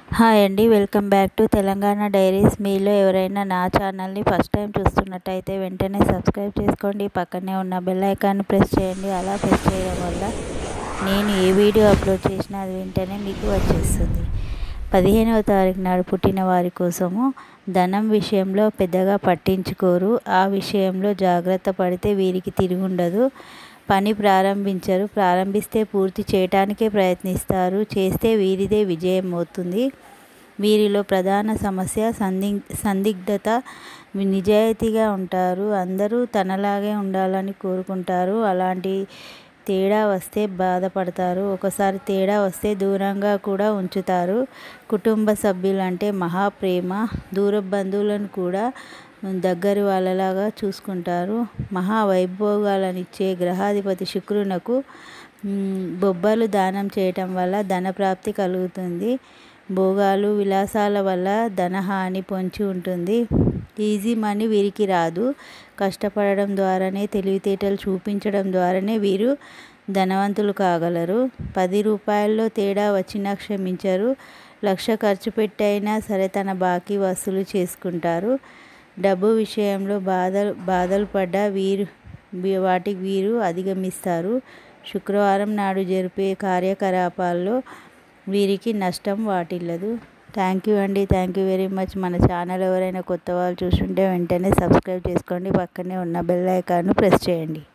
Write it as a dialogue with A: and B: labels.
A: hi అండి welcome back to Telangana diaries మీలో ఎవరైనా నా ఛానల్ని ఫస్ట్ టైం చూస్తున్నట్టయితే వెంటనే సబ్స్క్రైబ్ చేసుకోండి పక్కనే ఉన్న బెల్ ఐకాన్ని ప్రెస్ చేయండి అలా ప్రెస్ చేయడం వల్ల నేను ఏ వీడియో అప్లోడ్ చేసినా అది వెంటనే మీకు వచ్చేస్తుంది పదిహేనవ తారీఖు నాడు పుట్టిన వారి కోసము ధనం విషయంలో పెద్దగా పట్టించుకోరు ఆ విషయంలో జాగ్రత్త పడితే వీరికి తిరుగుండదు పని ప్రారంభించరు ప్రారంభిస్తే పూర్తి చేయటానికే ప్రయత్నిస్తారు చేస్తే వీరిదే విజయం అవుతుంది వీరిలో ప్రధాన సమస్య సంది సందిగ్ధత నిజాయితీగా ఉంటారు అందరూ తనలాగే ఉండాలని కోరుకుంటారు అలాంటి తేడా వస్తే బాధపడతారు ఒకసారి తేడా వస్తే దూరంగా కూడా ఉంచుతారు కుటుంబ సభ్యులంటే మహాప్రేమ దూర బంధువులను కూడా దగ్గరి వాళ్ళలాగా చూసుకుంటారు మహా వైభోగాలనిచ్చే గ్రహాధిపతి శుక్రునకు బొబ్బలు దానం చేయటం వల్ల ధనప్రాప్తి కలుగుతుంది భోగాలు విలాసాల వల్ల ధనహాని పొంచి ఉంటుంది ఈజీ మనీ వీరికి రాదు కష్టపడడం ద్వారానే తెలివితేటలు చూపించడం ద్వారానే వీరు ధనవంతులు కాగలరు పది రూపాయల్లో తేడా వచ్చినా క్షమించరు లక్ష ఖర్చు పెట్టైనా సరే తన బాకీ వసూలు చేసుకుంటారు డబ్బు విషయంలో బాధలు బాధలు పడ్డ వీరు వాటికి వీరు అధిగమిస్తారు శుక్రవారం నాడు జరిపే కార్యకలాపాల్లో వీరికి నష్టం వాటిల్లదు థ్యాంక్ యూ అండి థ్యాంక్ యూ వెరీ మచ్ మన ఛానల్ ఎవరైనా కొత్త వాళ్ళు చూస్తుంటే వెంటనే సబ్స్క్రైబ్ చేసుకోండి పక్కనే ఉన్న బెల్ ఐకాన్ను ప్రెస్ చేయండి